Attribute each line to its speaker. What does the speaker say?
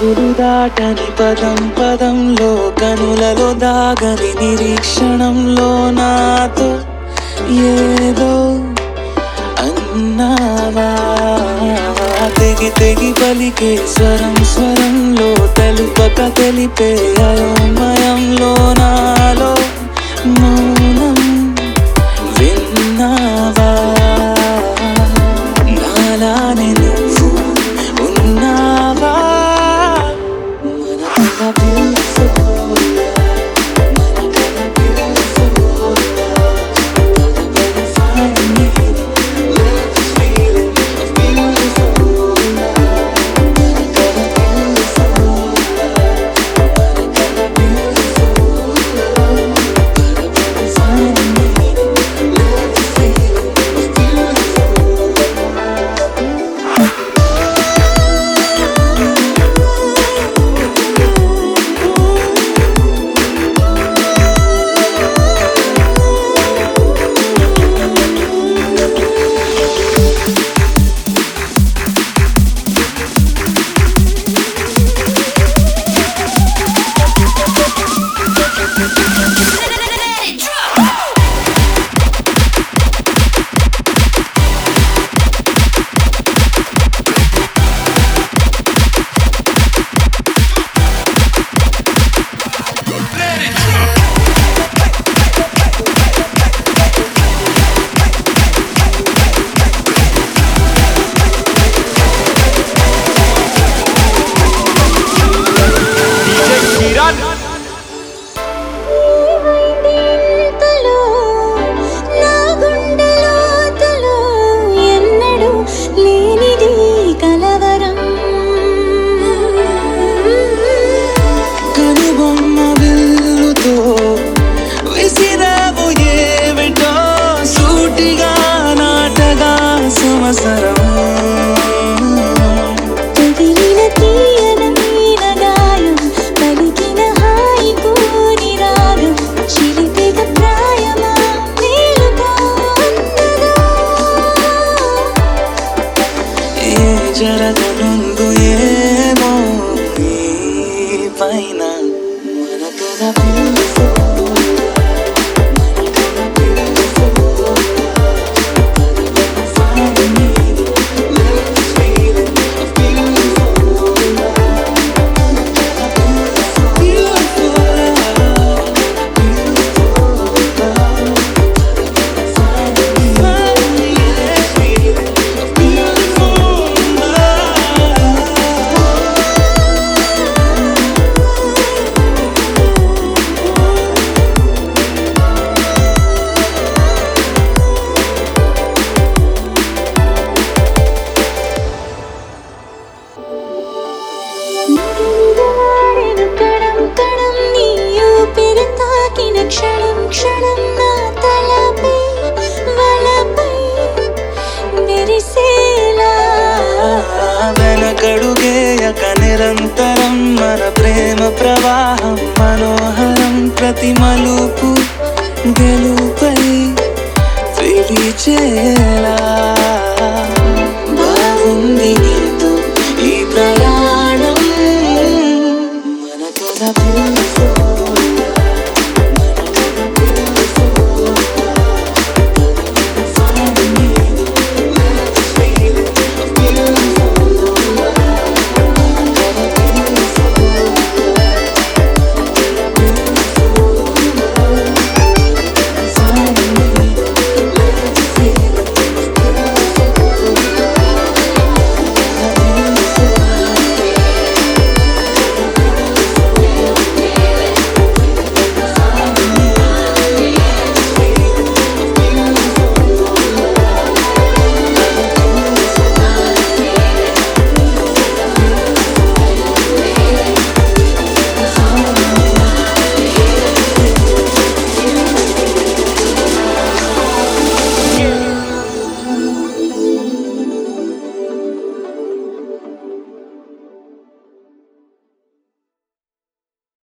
Speaker 1: పెదవులు దాటని పదం పదంలో కనులలో దాగని నిరీక్షణంలో నాతో ఏదో అన్నావా తెగి తెగి పలికే స్వరం స్వరంలో తెలుపక తెలిపే అయోమయంలో నాలో మౌనం విన్నావా నాలానే నువ్వు ఉన్నావా మన beautiful
Speaker 2: Let it drop.
Speaker 3: ఇంతలో నా గుండెలోతులో ఎన్నడూ లేనిది కలవరం
Speaker 1: కనుబొమ్మ విల్లుతో విసిరావు ఏమిటో సూటిగా నాటగా సంవత్సరం
Speaker 3: తగిలిన తీయనమైన గాయం పలికిన హాయి కోరి రాగం చిలిపిగ ప్రాయమా మేలుకో అన్నదా
Speaker 1: ఏ జరగనుందు ఏమో ఈ పైన మనతో
Speaker 3: నిండువారెను కణం కణం నీ ఊపిరి తాకిన క్షణం క్షణం నా తలపై వలపై మెరిసేలా
Speaker 1: వెనకడుగేయక నిరంతరం మన ప్రేమ ప్రవాహం మనోహరం ప్రతి మలుపు గెలుపై పిలిచేలా బాగుంది నీతో ఈ ప్రయాణం మనతో beautiful